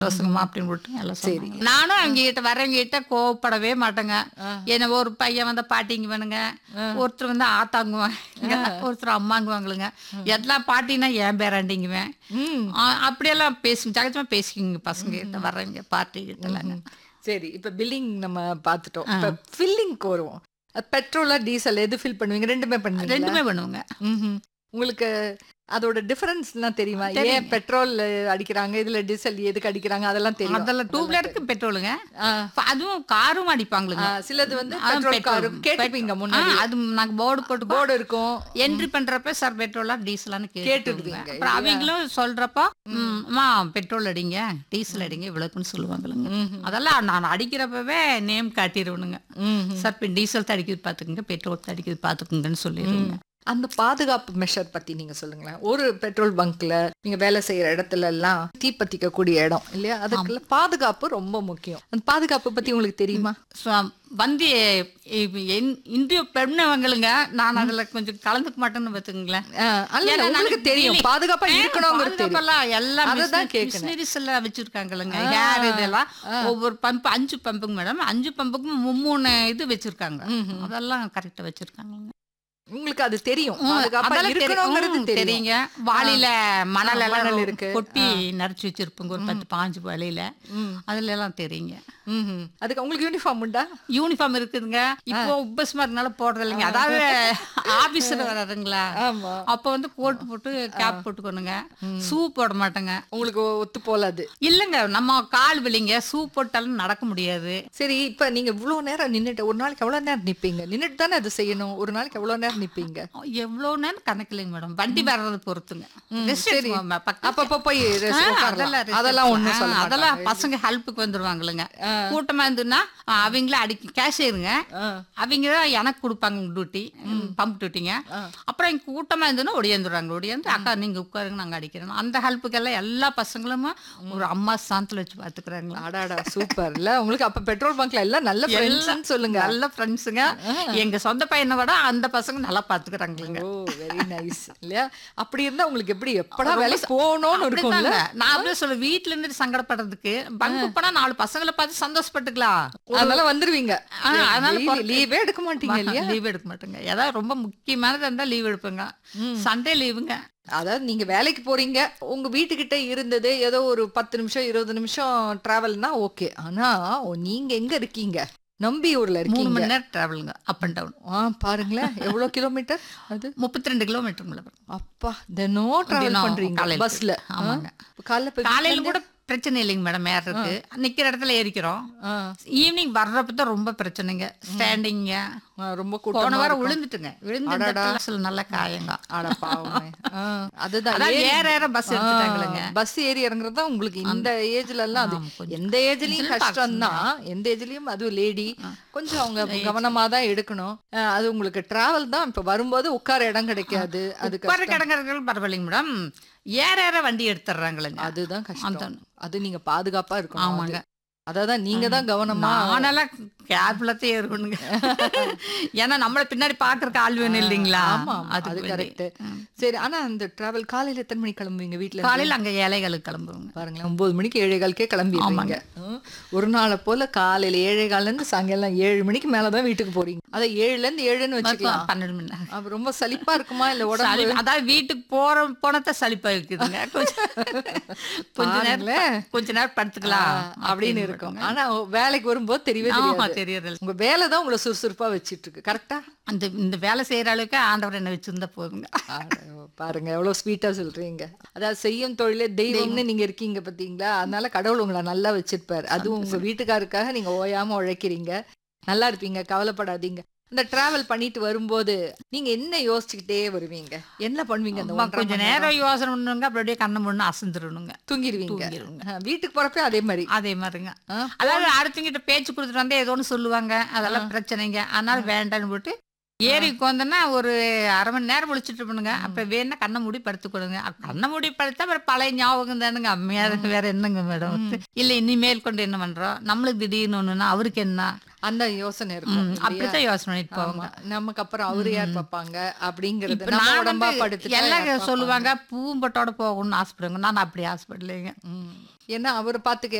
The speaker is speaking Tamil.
பசங்கம்மா அப்படின்னு விட்டு எல்லாம் சரி நானும் அவங்க கிட்ட வரவங்க கிட்ட கோவப்படவே மாட்டேங்க என்ன ஒரு பையன் வந்து பாட்டிங்க வேணுங்க ஒருத்தர் வந்து ஆத்தாங்குவாங்க ஒருத்தர் அம்மாங்குவாங்களுங்க எல்லாம் பாட்டினா ஏன் பேராண்டிங்குவேன் ம் ஆ, அப்படியெல்லாம் பேசுங்க ஜகஜமா பேசிக்கிங்க பசங்க கிட்ட வர்றவங்க பார்ட்டி கிட்ட எல்லாங்க சரி இப்ப பில்லிங் நம்ம பார்த்துட்டோம் இப்ப ஃபில்லிங்க்கு வருவோம் பெட்ரோலா டீசல் எது ஃபில் பண்ணுவீங்க ரெண்டுமே பண்ணுவீங்க ரெண்டுமே பண்ணுவோங்க உங்களுக்கு அதோட டிஃபரன்ஸ்லாம் தெரியுமா ஏன் தெரியும். பெட்ரோல் அடிக்கிறாங்க இதுல டீசல் எதுக்கு அடிக்கிறாங்க அதெல்லாம் தெரியும் அதெல்லாம் டூ வீலருக்கு பெட்ரோலுங்க ஆ. இப்ப அதுவும் காரும் அடிப்பாங்களுங்க ஆ, சிலது வந்து அது பெட்ரோல் petrol. காரு கேட்டுப்பீங்க முன்னாடி ஆ, அது நாங்க போர்டு போட்டு போர்டு இருக்கும் என்ட்ரி பண்றப்ப சார் பெட்ரோலா டீசலான்னு கேட்டுடுவீங்க, கேட்டுடுவீங்க அப்புறம் அவங்களும் சொல்றப்ப ம், அம்மா பெட்ரோல் அடிங்க டீசல் அடிங்க இவ்வளவுக்குன்னு சொல்லுவாங்களுங்க அதெல்லாம் நான் அடிக்கிறப்பவே நேம் காட்டிடுவனுங்க சார் இப்போ டீசல் தடிக்குது பாத்துக்குங்க பெட்ரோல் தடிக்குது பாத்துக்குங்கன்னு சொல்லிடுங்க அந்த பாதுகாப்பு மெஷர் பத்தி நீங்க சொல்லுங்களேன் ஒரு பெட்ரோல் பங்க்ல நீங்க வேலை செய்யற இடத்துல எல்லாம் தீப்பத்திக்க கூடிய இடம் இல்லையா அதுக்குள்ள பாதுகாப்பு ரொம்ப முக்கியம் அந்த பாதுகாப்பு பத்தி உங்களுக்கு தெரியுமா So, வந்து இப்ப என்- இந்திய பெண்ணவங்களுங்க நான் அதுல கொஞ்சம் கலந்துக்க மாட்டேன்னு பார்த்துங்களேன் ஆ, அல்ல ஏன்னா உங்களுக்கு நாளைக்கு தெரியும் daily- பாதுகாப்பா ஆ, இருக்கணுங்கிறது தெரியும் பாதுகாப்பெல்லாம் எல்லாம் அததான் மிஷினரி- கேட்கணும். மிஷினரிஸ் எல்லாம் வச்சிருக்காங்கல்லங்க ஹேர் இதெல்லாம் ஒவ்வொரு பம்ப் அஞ்சு பம்புங்க மேடம் அஞ்சு பம்புக்கும் மும்மூணு இது வச்சிருக்காங்க அதெல்லாம் கரெக்டா வச்சிருக்காங்க உங்களுக்கு அது தெரியும் பாதுகாப்பா இருக்கணுங்கிறது தெரியும் தெரியுங்க வாளியில மணல் எல்லாம் மணல் இருக்கு. கொட்டி நரைச்சு வச்சிருப்போங்க ஒரு பத்து பாஞ்சு வாளியில அதுல எல்லாம் தெரியுங்க ம்ஹும். அதுக்கு உங்களுக்கு யூனிஃபார்ம் உண்டா யூனிஃபார்ம் இருக்குதுங்க இப்போ உப்பஸ்மா இருக்கனால போடுறது இல்லைங்க அதாவது ஆபீஸ்ல வராதுங்களா ஆமா அப்ப வந்து கோட் போட்டு கேப் போட்டுக்கணுங்க ஷூ போட மாட்டேங்க உங்களுக்கு ஒத்து போலாது இல்லைங்க நம்ம கால் விலிங்க ஷூ போட்டாலும் நடக்க முடியாது சரி இப்ப நீங்க இவ்வளவு நேரம் நின்னுட்டு ஒரு நாளைக்கு எவ்வளவு நேரம் நிப்பீங்க நின்னுட்டு தானே அது செய்யணும் ஒரு நாளைக்கு எவ்வளவு நேரம் நிப்பீங்க எவ்வளவு நேரம் கணக்கு இல்லைங்க மேடம் வண்டி வர்றது பொறுத்துங்க Rest சரி. எடுத்துக்கோங்க, பக்கத்துல. அப்பப்ப போய் rest ஆ, உட்காரலாம். அதெல்லாம் rest அதெல்லாம் ஒண்ணும் எடுத்துக்கலாம். சொல்ல ஆ, அதெல்லாம் பசங்க ஹெல்ப்புக்கு வந்துருவாங்களுங்க கூட்டமா இருந்துன்னா ஆ, அவங்களே அடிக்க கேஷியருங்க அவங்க தான் எனக்கு கொடுப்பாங்க டியூட்டி பம்ப் டியூட்டிங்க அப்புறம் இங்க கூட்டமா இருந்துன்னா ஒடியாந்துடுறாங்க ஒடியாந்து அக்கா நீங்க உட்காருங்க நாங்க அடிக்கிறோம் அந்த ஹெல்ப்புக்கெல்லாம் எல்லா பசங்களும் ஒரு அம்மா ஸ்தானத்துல வச்சு பாத்துக்கிறாங்களா அடாடா சூப்பர் இல்ல உங்களுக்கு அப்ப பெட்ரோல் பங்க்ல எல்லாம் நல்ல ஃப்ரெண்ட்ஸ்னு சொல்லுங்க நல்ல ஃப்ரெண்ட்ஸுங்க எங்க சொந்த பையனை விட அந்த பசங்க நல்லா பாத்துக்கிறாங்களுங்க ஓ வெரி நைஸ் இல்லையா அப்படி இருந்தா உங்களுக்கு எப்படி எப்படா வேலைக்கு போகணும்னு இருக்கும்ல அப்படிதாங்க. நான் அப்படியே சொல்ல வீட்டுல இருந்து சங்கடப்படுறதுக்கு பங்கு போனா நாலு பசங்களை பார்த்து சந்தோஷப்பட்டுக்கலாம் அதனால வந்துருவீங்க ஆ, அதனால லீவே எடுக்க மாட்டீங்க இல்லையா லீவ் எடுக்க மாட்டேங்க ஏதாவது ரொம்ப முக்கியமானது இருந்தா லீவ் எடுப்பேங்க சண்டே லீவுங்க அதாவது நீங்க வேலைக்கு போறீங்க உங்க வீட்டுக்கிட்ட இருந்தது ஏதோ ஒரு பத்து நிமிஷம் இருபது நிமிஷம் டிராவல்னா ஓகே ஆனா ஓ, நீங்க எங்க இருக்கீங்க நம்பியூர்ல மூணு இருக்கீங்க மணி நேரம் டிராவலுங்க அப் அண்ட் டவுன் ஆ பாருங்களேன் எவ்வளவு கிலோமீட்டர் அது முப்பத்தி ரெண்டு கிலோமீட்டருங்கள அப்பா தினம் டிராவல் தினம் பண்றீங்க காலையில. பஸ்ல ஆமாங்க. காலைல போய் காலையில கூட பிரச்சனை இல்லைங்க மேடம் ஏறதுக்கு நிக்கிற இடத்துல ஏறிக்கிறோம் ஆ, ஈவினிங் வர்றப்ப தான் ரொம்ப பிரச்சனைங்க ஸ்டாண்டிங்க ஆ, ரொம்ப போன கூட்டமா வாரம் இருக்கும். விழுந்துட்டுங்க விழுந்து இந்த இடத்துல சில நல்ல காயங்க அட பாவமே ஆ, அதுதான் அதான் ஏறி- ஏற ஏற பஸ் எடுத்துட்டாங்களுங்க ஆ, பஸ் ஏறி இறங்குறது தான் உங்களுக்கு இந்த ஏஜ்ல எல்லாம் அது ஆமா, கொஞ்சம். எந்த ஏஜ்லயும் கஷ்டம் தான் எந்த ஏஜ்லயும் அது லேடி கொஞ்சம் அவங்க கவனமா தான் எடுக்கணும் ஆ, அது உங்களுக்கு டிராவல் தான் இப்ப வரும்போது உட்கார இடம் கிடைக்காது அது உட்கார கிடங்கிறது பரவாயில்லைங்க மேடம் ஏற ஏற வண்டி எடுத்துடுறாங்களுங்க அதுதான் கஷ்டம் அதான். அது நீங்க பாதுகாப்பா இருக்கணும் ஆமாங்க. அது. அதான் நீங்க தான் கவனமா நானெல்லாம் கேர்ஃபுல்லாத்தே இருக்கணுங்க ஏன்னா நம்மள பின்னாடி பாக்குறக்கு ஆள் வேணும் இல்லைங்களா ஆமா ஆமா, அது அதுக்கு வேண்டி. கரெக்ட் சரி ஆனா அந்த டிராவல் காலையில எத்தனை மணிக்கு கிளம்புவீங்க வீட்ல இருந்து? காலையில அங்க ஏழைகளுக்கு கிளம்புவோங்க பாருங்களேன் ஒன்பது மணிக்கு ஏழே காலுக்கே கிளம்பிடுறீங்க ம். ஒரு நாளை போல காலையில ஏழே கால்ல இருந்து சாயங்காலம் ஏழு மணிக்கு மேலதான் வீட்டுக்கு போறீங்க அதை ஏழுல இருந்து ஏழுன்னு வச்சுக்கலாம் பன்னெண்டு மணி நேரம் அப்ப ரொம்ப சலிப்பா இருக்குமா இல்ல உடம்பு சளி- அதாவது வீட்டுக்கு போற போனத சலிப்பா இருக்குதுங்க கொஞ்சம் கொஞ்ச நேரம் பாருங்களேன். கொஞ்ச நேரம் படுத்துக்கலாம் அப்படின்னு இருக்கும் ஆனா வேலைக்கு வரும்போது தெரியவே ஆமா தெரியாது தெரியுது உங்க வேலை தான் உங்களை சுறுசுறுப்பா வச்சிட்டு இருக்கு கரெக்டா அந்த இந்த வேலை செய்யற அளவுக்கு ஆண்டவர் என்ன வச்சிருந்தா போதுங்க பாருங்க எவ்வளவு ஸ்வீட்டா சொல்றீங்க அதாவது செய்யும் தொழிலே தெய்வம்னு நீங்க இருக்கீங்க பாத்தீங்களா அதனால கடவுள் உங்களை நல்லா வச்சிருப்பாரு அதுவும் உங்க வீட்டுக்காருக்காக நீங்க ஓயாம உழைக்கிறீங்க நல்லா இருப்பீங்க கவலைப்படாதீங்க இந்த டிராவல் பண்ணிட்டு வரும்போது நீங்க என்ன யோசிச்சுக்கிட்டே வருவீங்க என்ன பண்ணுவீங்க அந்த அம்மா, ஒன்றரை கொஞ்ச மணி நேரம் யோசனை பண்ணுங்க அப்படியே கண்ணை முன்னு அசந்துடணுங்க தூங்கிடுவீங்க தூங்கிடுவோங்க. ஆ, வீட்டுக்கு போறப்ப அதே மாதிரி அதே மாதிரிங்க ஆ, அதாவது அடுத்தவங்கிட்ட பேச்சு கொடுத்துட்டு வந்தா ஏதோ ஒன்று சொல்லுவாங்க அதெல்லாம் பிரச்சனைங்க அதனால வேண்டான்னு போட்டு ஏறி உட்காந்தோன்னா ஒரு அரை மணி நேரம் விழிச்சிட்டு இருப்பணுங்க அப்ப வேணா கண்ணை மூடி படுத்துக்கணுங்க அப்ப கண்ணை மூடி படுத்தா அப்புறம் பழைய ஞாபகம் தானுங்க அம்மையா இருக்கு வேற என்னங்க மேடம் இல்ல இனிமேல் கொண்டு என்ன பண்றோம் நம்மளுக்கு திடீர்னு ஒண்ணுன்னா அவருக்கு என்ன அந்த யோசனை இருக்கும் ம், இல்லையா? அப்படித்தான் யோசனை பண்ணிட்டு போவாங்க ஆமா. நமக்கு அப்புறம் அவரு யார் பார்ப்பாங்க அப்படிங்கறது இப்ப நம்ம நான் உடம்பா வந்து படுத்துட்டா எல்லாம் யார் பார்ப்பாங்க? சொல்லுவாங்க பூம்பட்டோட போகணும்னு ஆசைப்படுவாங்க நான் அப்படி ஆசைப்படலைங்க ம். ஏன்னா அவர் பாத்துக்க